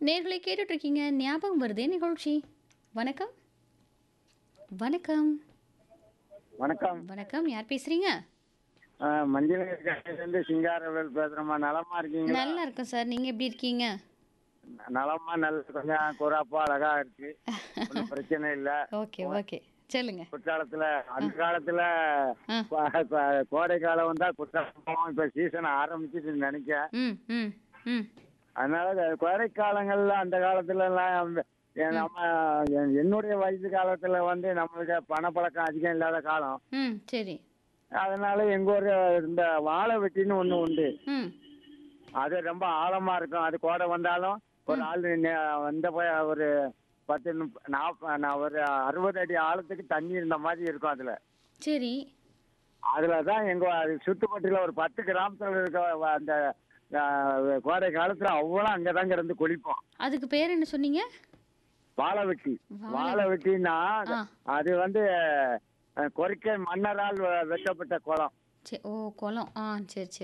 நேர்களை கேட்டுட்டு இருக்கீங்க ஞாபகம் வருதே நிகழ்ச்சி வணக்கம் வணக்கம் வணக்கம் வணக்கம் யார் பேசுறீங்க ஆ, மஞ்சள் இருந்து சிங்காரவேல் பேசுறேம்மா நலமா இருக்கீங்களா நல்லா இருக்கேன் சார் நீங்க எப்படி இருக்கீங்க நலமா நல்ல கொஞ்சம் குறாப்பா அழகா இருக்கு ஒன்றும் பிரச்சனை இல்ல ஓகே ஓகே சொல்லுங்க குற்றாலத்துல அந்த காலத்துல ஆ. கோ- கோ- கோடை காலம் வந்தா குற்றாலம் இப்ப சீசன் ஆரம்பிச்சுட்டு நினைக்க ம் ம் ம் அதனால இந்த கோடை காலங்கள்ல அந்த காலத்துல எல்லாம் வந்து எ- நம்ம எ- என்னுடைய வயசு காலத்துல வந்து நம்மளுக்கு பணப்பழக்கம் அதிகம் இல்லாத காலம் ம் சரி அதனால எங்க ஊர் இந்த வாழை வெட்டின்னு ஒண்ணு உண்டு ம் அது ரொம்ப ஆழமா இருக்கும் அது கோடை வந்தாலும் ஒரு ஆள் நெ- வந்த போய் ஒரு பத்து முப்ப- நாப்ப- நான் ஒரு அறுபது அடி ஆழத்துக்கு தண்ணி இருந்த மாதிரி இருக்கும் அதுல சரி அதுல தான் எங்க அது சுத்துப்பட்டியில ஒரு பத்து கிராமத்துல இருக்க வ- அந்த அஹ், கோடை காலத்துல அவ்வளோ அங்கதான் கிடந்து குளிப்போம் அதுக்கு பேர் என்ன சொன்னீங்க வாழை வெட்டி வாழை- வாழை வெட்டின்னா ஆ. அது வந்து அஹ், கொறிக்கை மன்னரால் வெ- வெட்டப்பட்ட குளம் சரி ஓ குளம் ஆ சரி சரி